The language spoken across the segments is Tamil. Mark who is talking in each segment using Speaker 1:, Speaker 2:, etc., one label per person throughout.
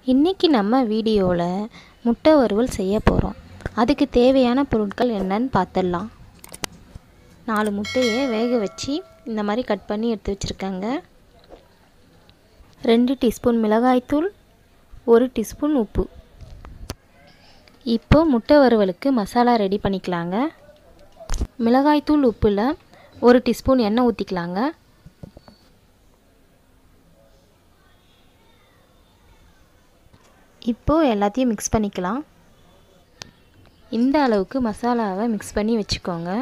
Speaker 1: இன்றைக்கி நம்ம வீடியோவில் முட்டை வறுவல் செய்ய போகிறோம் அதுக்கு தேவையான பொருட்கள் என்னன்னு பார்த்துடலாம் நாலு முட்டையை வேக வச்சு இந்த மாதிரி கட் பண்ணி எடுத்து வச்சுருக்கேங்க ரெண்டு டீஸ்பூன் மிளகாய்த்தூள் ஒரு டீஸ்பூன் உப்பு இப்போ முட்டை வறுவலுக்கு மசாலா ரெடி பண்ணிக்கலாங்க மிளகாய்த்தூள் உப்பில் ஒரு டீஸ்பூன் எண்ணெய் ஊற்றிக்கலாங்க இப்போது எல்லாத்தையும் மிக்ஸ் பண்ணிக்கலாம் இந்த அளவுக்கு மசாலாவை மிக்ஸ் பண்ணி வச்சுக்கோங்க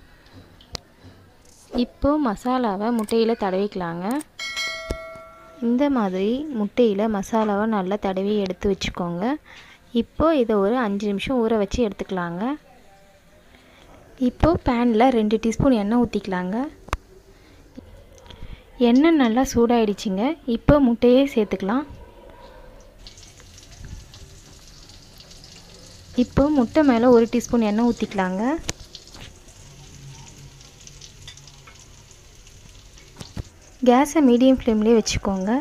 Speaker 1: இப்போது மசாலாவை முட்டையில் தடவிக்கலாங்க இந்த மாதிரி முட்டையில் மசாலாவை நல்லா தடவி எடுத்து வச்சுக்கோங்க இப்போது இதை ஒரு அஞ்சு நிமிஷம் ஊற வச்சு எடுத்துக்கலாங்க இப்போது பேனில் ரெண்டு டீஸ்பூன் எண்ணெய் ஊற்றிக்கலாங்க எண்ணெய் நல்லா சூடாயிடுச்சுங்க இப்போ முட்டையே சேர்த்துக்கலாம் இப்போ முட்டை மேலே ஒரு டீஸ்பூன் எண்ணெய் ஊற்றிக்கலாங்க கேஸை மீடியம் ஃப்ளேம்லேயே வச்சுக்கோங்க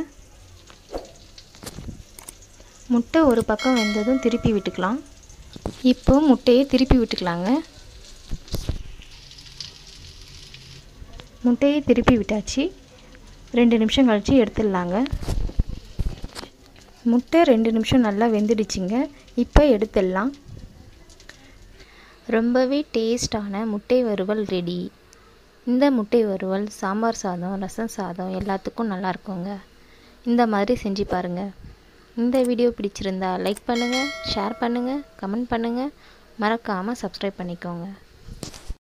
Speaker 1: முட்டை ஒரு பக்கம் வெந்ததும் திருப்பி விட்டுக்கலாம் இப்போ முட்டையை திருப்பி விட்டுக்கலாங்க முட்டையை திருப்பி விட்டாச்சு ரெண்டு நிமிஷம் கழித்து எடுத்துடலாங்க முட்டை ரெண்டு நிமிஷம் நல்லா வெந்துடுச்சுங்க இப்போ எடுத்துடலாம் ரொம்பவே டேஸ்டான முட்டை வறுவல் ரெடி இந்த முட்டை வறுவல் சாம்பார் சாதம் ரசம் சாதம் எல்லாத்துக்கும் நல்லா இருக்குங்க இந்த மாதிரி செஞ்சு பாருங்கள் இந்த வீடியோ பிடிச்சிருந்தா லைக் பண்ணுங்கள் ஷேர் பண்ணுங்கள் கமெண்ட் பண்ணுங்கள் மறக்காமல் சப்ஸ்கிரைப் பண்ணிக்கோங்க